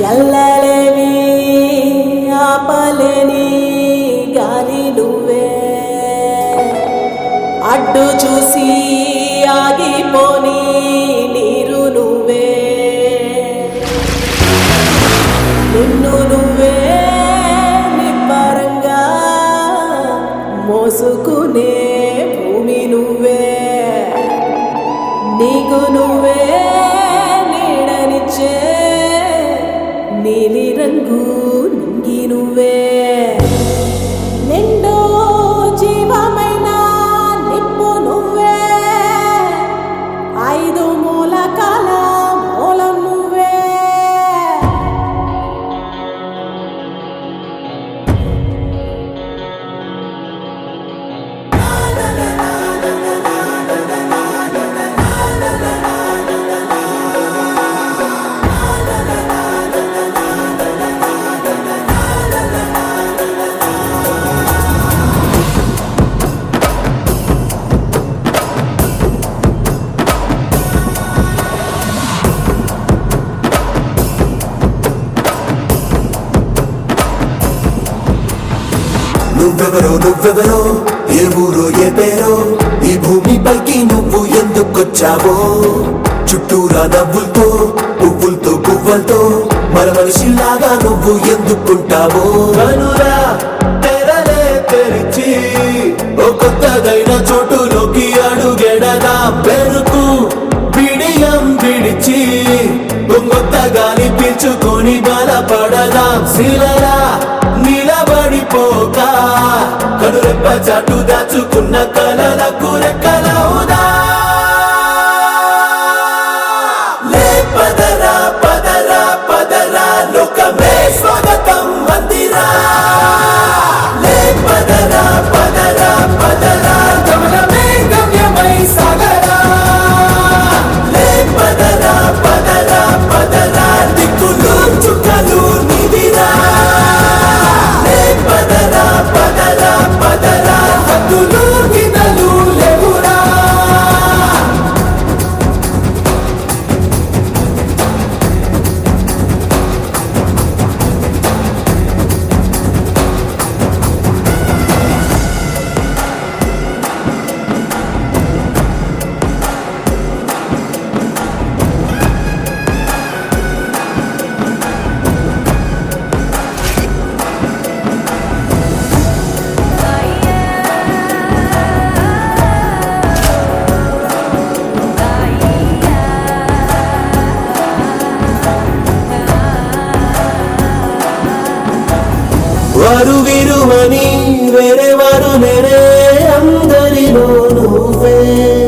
ఎల్లలేవి ఆపలేని గాలి నువ్వే అడ్డు చూసి ఆగిపోని నీరు నువ్వే నిన్ను నువ్వే నిబ్బరంగా మోసుకునే భూమి నువ్వే నీకు నువ్వే నీడనిచ్చే నీలి రంగు నింగి నువ్వే నిండు జీవమైన నిప్పు నువ్వే ఐదు మూలకాల మూలం నువ్వే నువ్వెవరో నువ్వెవరో ఏ ఊరో ఏ పేరో ఈ భూమిపైకి నువ్వు ఎందుకొచ్చావో చుట్టూరా నవ్వులతో పువ్వులతో పువ్వులతో మన మనిషిలాగా నువ్వు ఎందుకుంటావో కనురా తెరలే తెరిచి ఓ కొత్తదైన చోటులోకి అడుగెడదా పెరుకు బిడియం విడిచి కొత్త గాలి పీల్చుకొని బలపడదాం శిలరా నిలబడిపోక కనురెప్ప చాటు దాచుకున్న కలలకు రెక్కలవుదా లే పదరా పదరా పదరా లోకమే స్వాగతం మందిరా లే పదరా పదరా పదరా గమనమే గమ్యమై సాగరా లే పదరా పదరా పదరా దిక్కులు చుక్కలు నిదిరా లే పదరా పదరా పదరా హద్దులు గిదలు లేవురా వారు వీరు అని వేరే వారు నేనే అందరిలో నువ్వే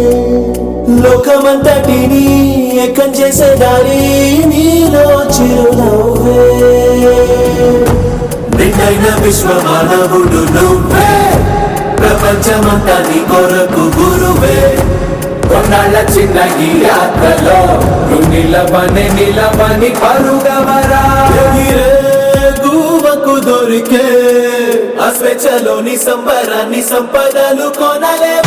లోకమంతటిని ఏకం చేసే దారి నీలో చిరునవ్వే నిన్నైన విశ్వ మానవుడు నువ్వే ప్రపంచమంతా నీ కొరకు గురువే కొన్నాళ్ళ చిన్న ఈ యాత్రలో నువ్వు నిలవని నిలవని పరుగవరా ఎగిరే గువ్వకు దొరికే ఆ స్వేచ్ఛలోని సంబరాన్ని సంపదలు కొనలేవు